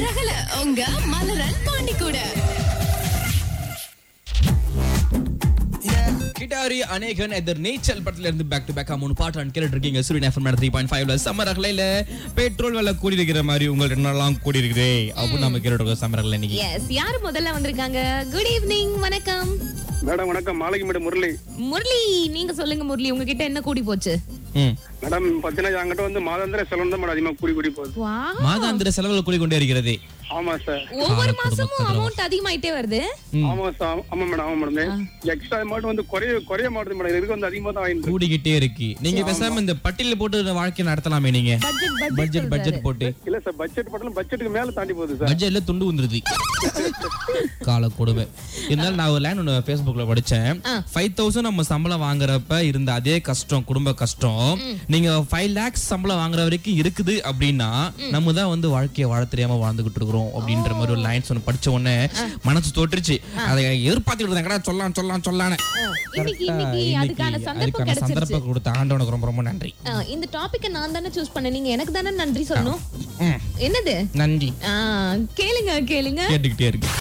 ரகல உங்க மலரல் பாண்டி கூட கிட்டாரி அநேகன் எதிர் நேச்சல் படத்துல இருந்து பேக் டு பேக் மூணு பாட்டு அண்ட் கேட்டு இருக்கீங்க சூரியன் எஃப்எம் த்ரீ பாயிண்ட் ஃபைவ்ல சம்மர் அகலையில பெட்ரோல் விலை கூடி இருக்கிற மாதிரி உங்கள் என்னெல்லாம் கூடி இருக்குதே அப்படின்னு நம்ம கேட்டு இருக்கோம் சம்மர் அகலை இன்னைக்கு எஸ் யாரு முதல்ல வந்திருக்காங்க குட் ஈவினிங் வணக்கம் மேடம் வணக்கம் மாலைக்கு மேடம் முரளி முரளி நீங்க சொல்லுங்க முரளி உங்ககிட்ட என்ன கூடி போச்சு ம். மேடம் பாத்தீங்கன்னா என்கிட்ட வந்து மாதாந்திர செலவு தான் மேடம் அதிகமா கூடி கூடி போகுது வா மாதாந்திர செலவுகள் கூடி கொண்டே இருக்கிறது ஆமா சார் ஒவ்வொரு ஆ, மாசமும் குடும்பத்துல அமௌண்ட் அதிகமாயிட்டே வருது ஆமா சார் ஆமா மேடம் ஆமா மேடம் எக்ஸ்ட்ரா அமௌண்ட் வந்து குறைய குறைய மாட்டுது மேடம் இதுக்கு வந்து அதிகமா தான் ஆயிட்டு கூடிக்கிட்டே இருக்கு நீங்க பேசாம இந்த பட்டியல போட்டு வாழ்க்கை நடத்தலாமே நீங்க பட்ஜெட் பட்ஜெட் பட்ஜெட் போட்டு இல்ல சார் பட்ஜெட் பட்டலும் பட்ஜெட்டுக்கு மேல தாண்டி போகுது சார் பட்ஜெட்ல துண்டு வந்துருது கால கொடுமை இருந்தாலும் நான் ஒரு லைன் ஒன்று ஃபேஸ்புக்ல படிச்சேன் ஃபைவ் தௌசண்ட் நம்ம சம்பளம் வாங்குறப்ப இருந்த அதே கஷ்டம் குடும்ப கஷ்டம் நீங்க ஃபைவ் லேக்ஸ் சம்பளம் வாங்குற வரைக்கும் இருக்குது அப்படின்னா நம்ம தான் வந்து வாழ்க்கையை வாழ தெரியாம வாழ்ந்துகிட்டு இருக்கிறோம் அப்படின்ற மாதிரி ஒரு லைன்ஸ் ஒன்று படிச்ச உடனே மனசு தோற்றுச்சு அதை எதிர்பார்த்துட்டு இருந்தேன் கடா சொல்லலாம் சொல்லலாம் சொல்லானே இன்னைக்கு இன்னைக்கு அதுக்கான சந்தர்ப்பம் கிடைச்சிருச்சு சந்தர்ப்பம் கொடுத்த ஆண்டவனுக்கு ரொம்ப ரொம்ப நன்றி ஆ, இந்த டாபிக்க நான் தானே சூஸ் பண்ணேன் நீங்க எனக்கு தானே நன்றி சொல்லணும் ம், என்னது நன்றி ஆ, கேளுங்க கேளுங்க கேட்டுக்கிட்டே இருக்கு